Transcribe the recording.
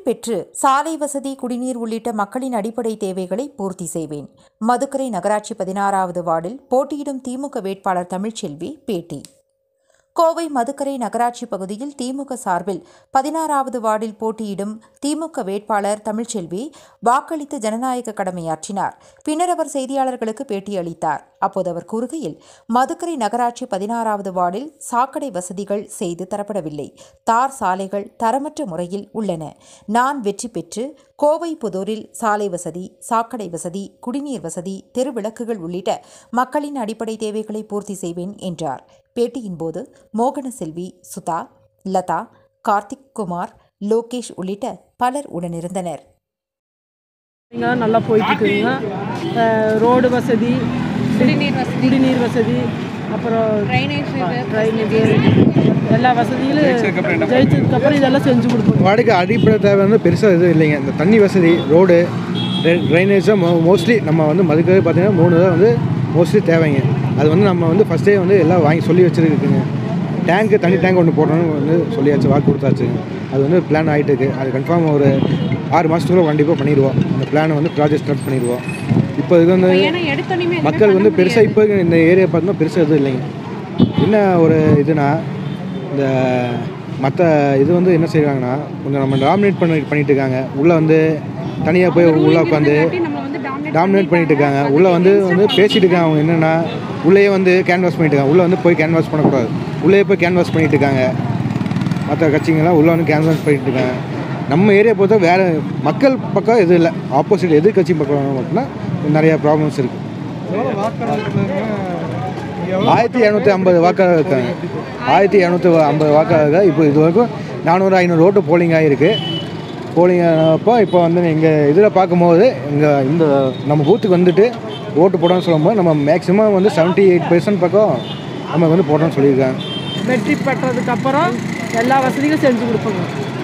பெற்று சாலை வசதி குடிநீர் உள்ளிட்ட மக்களின் அடிப்படை தேவைகளை பூர்த்தி செய்வேன் மதுக்கரை நகராட்சி பதினாறாவது வார்டில் போட்டியிடும் திமுக வேட்பாளர் தமிழ்ச்செல்வி பேட்டி கோவை மதுக்கரை நகராட்சி பகுதியில் திமுக சார்பில் பதினாறாவது வார்டில் போட்டியிடும் திமுக வேட்பாளர் தமிழ்ச்செல்வி வாக்களித்து ஜனநாயக கடமையாற்றினார் பின்னர் அவர் செய்தியாளர்களுக்கு பேட்டியளித்தார் அப்போது அவர் கூறுகையில் மதுக்கரை நகராட்சி பதினாறாவது வார்டில் சாக்கடை வசதிகள் செய்து தரப்படவில்லை தார் சாலைகள் தரமற்ற முறையில் உள்ளன நான் வெற்றி பெற்று கோவை புதூரில் சாலை வசதி சாக்கடை வசதி குடிநீர் வசதி தெருவிளக்குகள் உள்ளிட்ட மக்களின் அடிப்படை தேவைகளை பூர்த்தி செய்வேன் என்றார் பேட்டியின் போது மோகன செல்வி சுதா லதா கார்த்திக் குமார் லோகேஷ் உள்ளிட்ட பலர் உடனிருந்தனர் இங்கே நல்லா போயிட்டுருக்குங்க ரோடு வசதி குடிநீர் வசதி குடிநீர் வசதி அப்புறம் ட்ரைனேஜ் ட்ரைனேஜ் எல்லா வசதியிலும் ஜெயிச்சதுக்கப்புறம் இதெல்லாம் செஞ்சு கொடுப்போம் வாடகை அடிப்படை தேவை வந்து பெருசாக எதுவும் இல்லைங்க இந்த தண்ணி வசதி ரோடு ட்ரைனேஜ் தான் மோஸ்ட்லி நம்ம வந்து மதுக்கவே பார்த்தீங்கன்னா மூணு தான் வந்து மோஸ்ட்லி தேவைங்க அது வந்து நம்ம வந்து ஃபஸ்ட்டே வந்து எல்லாம் வாங்கி சொல்லி வச்சுருக்குங்க டேங்க்கு தண்ணி டேங்க் ஒன்று போடணும்னு வந்து சொல்லியாச்சு வாக்கு கொடுத்தாச்சுங்க அது வந்து பிளான் ஆகிட்டு இருக்கு அது கன்ஃபார்ம் ஒரு ஆறு மாதத்துக்குள்ள கண்டிப்பாக பண்ணிடுவோம் அந்த பிளானை வந்து ப்ராஜெக்ட் ஸ்டார்ட் பண்ணிடுவோம் இப்போ இது வந்து ஏன்னா எடுத்தோன்னே மக்கள் வந்து பெருசாக இப்போ இந்த ஏரியா பார்த்தோம்னா பெருசாக எதுவும் இல்லைங்க என்ன ஒரு இதுனா இந்த மற்ற இது வந்து என்ன செய்கிறாங்கன்னா கொஞ்சம் நம்ம டாமினேட் பண்ணி பண்ணிட்டு இருக்காங்க உள்ளே வந்து தனியாக போய் உள்ளே உட்காந்து நம்ம வந்து டாமினேட் டாமினேட் பண்ணிட்டு இருக்காங்க உள்ளே வந்து வந்து பேசிட்டு இருக்காங்க அவங்க என்னென்னா உள்ளேயே வந்து கேன்வாஸ் பண்ணிட்டு இருக்காங்க உள்ளே வந்து போய் கேன்வாஸ் பண்ணக்கூடாது உள்ளேயே போய் கேன்வாஸ் பண்ணிட்டு இருக்காங்க மற்ற கட்சிங்கெல்லாம் உள்ளே வந்து கேன்வாஸ் பண்ணிட்டு இருக்காங்க நம்ம ஏரியா பொறுத்த வேறு மக்கள் பக்கம் எதுவும் இல்லை ஆப்போசிட் எதிர்கட்சி பக்கம் மட்டும்தான் நிறையா ப்ராப்ளம்ஸ் இருக்குது ஆயிரத்தி இரநூத்தி ஐம்பது வாக்காளர் இருக்காங்க ஆயிரத்தி இரநூத்தி ஐம்பது வாக்காளர்கள் இப்போ இது வரைக்கும் நானூறு ஐநூறு ஓட்டு போலிங் ஆகிருக்கு போலிங் அப்போ இப்போ வந்து எங்கள் இதில் பார்க்கும்போது இங்கே இந்த நம்ம பூத்துக்கு வந்துட்டு ஓட்டு போடணும்னு சொல்லும்போது நம்ம மேக்ஸிமம் வந்து செவன்ட்டி எயிட் பர்சன்ட் பக்கம் நமக்கு வந்து போடணும்னு சொல்லியிருக்காங்க வெற்றி பெற்றதுக்கப்புறம் எல்லா வசதிகளும் செஞ்சு கொடுப்போங்க